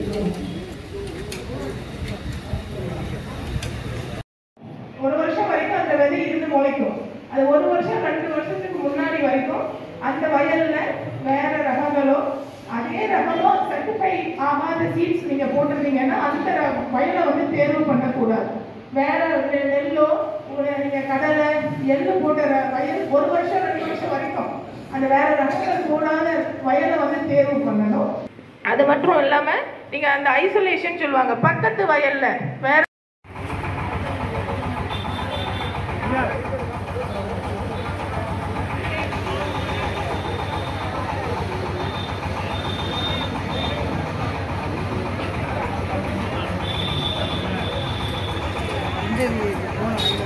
ஒரு வருஷம் வரைக்கும் அந்த விதை இருந்து முளைக்கும் அது ஒரு வருஷம் ரெண்டு வருஷத்துக்கு முன்னாடி வரைக்கும் அந்த வயல்ல வேற ரகங்களோ அதே ரகமோ சர்டிஃபை ஆகாத சீட்ஸ் நீங்க போட்டிருந்தீங்கன்னா அந்த ர- வயலை வந்து தேர்வு பண்ணக்கூடாது வேற நெ- நெல்லோ ஒரு நீங்க கடலை எள்ளு போட்ட ர- வயல் ஒரு வருஷம் ரெண்டு வருஷம் வரைக்கும் அந்த வேற ரகங்கள் போடாத வயலை வந்து தேர்வு பண்ணணும் அது மட்டும் இல்லாம நீங்க அந்த ஐசோலேஷன் சொல்லுவாங்க பக்கத்து வயல்ல வேற இன்டர்வியூ போனோம்